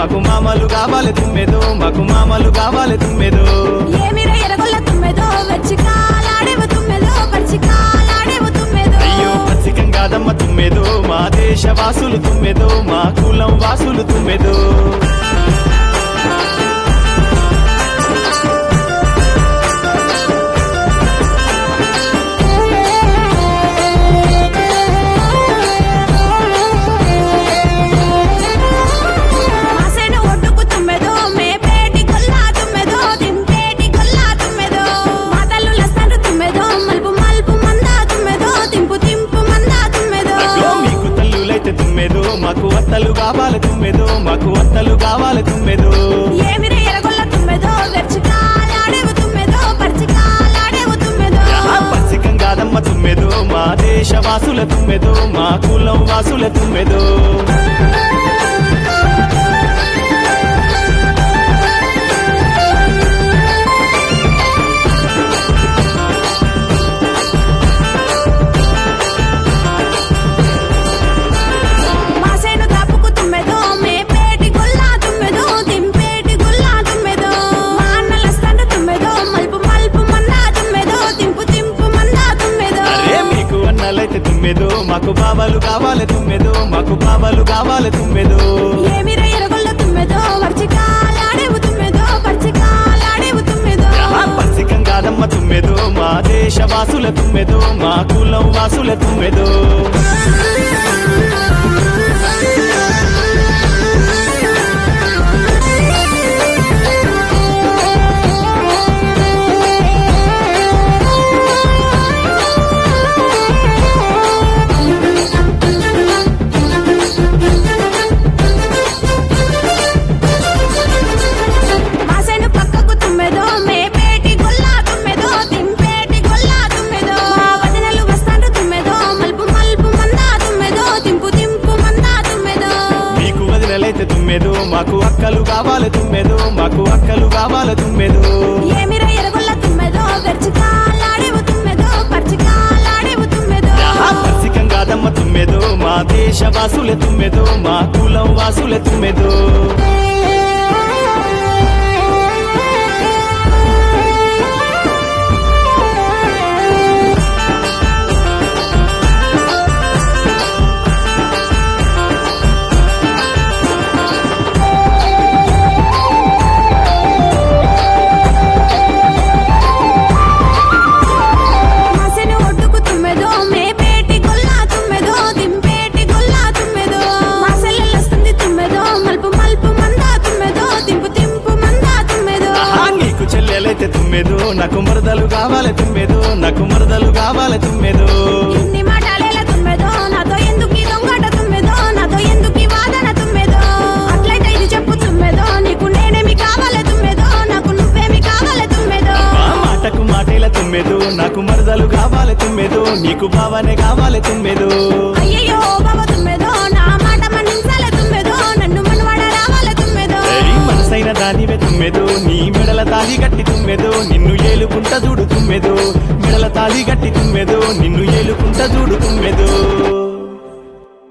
మాకు మామలు కావాలి తుమ్మెదో మాకు మామలు కావాలి తుమ్మెదో ఏమిరా ఎరగొల్ల తుమ్మెదో వచ్చి కాలాడేవు తుమ్మెదో పరిచి కాలాడేవు తుమ్మెదో అయ్యో పచ్చికం కాదమ్మ తుమ్మెదో మా దేశ వాసులు తుమ్మెదో మా కులం వాసులు తుమ్మెదో మాసేను ఒడ్డుకు తుమ్మెదో మేపేటి కొల్లా తుమ్మెదో దింపేటి కొల్లా తుమ్మెదో మాతలు లస్తాను తుమ్మెదో మల్పు మల్పు మందా తుమ్మెదో తింపు తింపు మందా తుమ్మెదో అయ్యో మీకు తల్లులైతే తుమ్మెదో మాకు అత్తలు కావాలి తుమ్మెదో మాకు అత్తలు కావాలి తుమ్మెదో ఏమిరా ఎరగొల్ల తుమ్మెదో వెర్చి కాలాడేవు తుమ్మెదో పరిచి కాలాడేవు తుమ్మెదో ఆహా, పచ్చికం కాదమ్మ తుమ్మెదో మా దేశ వాసుల తుమ్మెదో మా కులం వాసుల తుమ్మెదో మాసేను దాపుకు తుమ్మెదో మేపేటి గొల్లా తుమ్మెదో దింపేటి గొల్లా తుమ్మెదో మా అన్నలస్తాను తుమ్మెదో మల్పు మల్పు మందా తుమ్మెదో తింపు తింపు మందా తుమ్మెదో అరే మీకు అన్నలైతే తుమ్మెదో మాకు బాబాలు కావాలి తుమ్మెదో మాకు బాబాలు కావాలి తుమ్మెదో ఏమిరా ఎరగొల్ల తుమ్మెదో వర్చి కాలాడేవు తుమ్మెదో పరిచి కాలాడేవు తుమ్మెదో ఆహా, పచ్చికం కాదమ్మ తుమ్మెదో మా దేశ వాసుల తుమ్మెదో మా కులం వాసుల తుమ్మెదో మాసేను పక్కకు తుమ్మెదో మేపేటి గొల్లా తుమ్మెదో దింపేటి గొల్లా తుమ్మెదో మా వదినలు వస్తాండ్రు తుమ్మెదో మల్పు మల్పు మందా తుమ్మెదో తింపు తింపు మందా తుమ్మెదో మీకు వదిలైతే తుమ్మెదో మాకు అక్కలు కావాలి తుమ్మెదో మాకు అక్కలు కావాలి తుమ్మెదో ఏమిరా ఎరగొల్ల తుమ్మెదో వెర్చి కాలాడేవు తుమ్మెదో పరిచి కాలాడేవు తుమ్మెదో ఆహా, పచ్చికం కాదమ్మ తుమ్మెదో మా దేశ వాసుల తుమ్మెదో మా కులం వాసుల తుమ్మెదో మాసెను ఒడ్డుకు తుమ్మెదో మేపేటి గొల్లా తుమ్మెదో దింపేటి గొల్లా తుమ్మెదో మాసెల్లొస్తుంది తుమ్మెదో మల్పు మల్పు మందా తుమ్మెదో తింపు తింపు మందా తుమ్మెదో ఆహా, నీకు చెల్లెలైతే తుమ్మెదో నాకు మరదలు కావాలి తుమ్మెదో నాకు మరదలు కావాలి తుమ్మెదో ఇన్ని మాటలేల తుమ్మెదో నాతో ఎందుకు ఈ దొంగట తుమ్మెదో నాతో ఎందుకు ఈ వాదన తుమ్మెదో అట్లయితే ఇది చెప్పు తుమ్మెదో నీకు నేనేమి కావాలి తుమ్మెదో నాకు నువ్వేమి కావాలి తుమ్మెదో ఆ మాటకు మాటేల తుమ్మెదో నాకు మరదలు కావాలి తుమ్మెదో నీకు భావనే కావాలి తుమ్మెదో అయ్యయ్యో బావ తుమ్మెదో నా మాట మన్నించాల తుమ్మెదో నన్ను మనవాడ రావాల తుమ్మెదో ఏయ్ మనసైన దానివే తుమ్మెదో నీ మెడల తాలి గట్టి తుమ్మెదో నిన్ను ఏలుకుంట చూడు తుమ్మెదో మెడల తాలి గట్టి తుమ్మెదో నిన్ను ఏలుకుంట చూడు తుమ్మెదో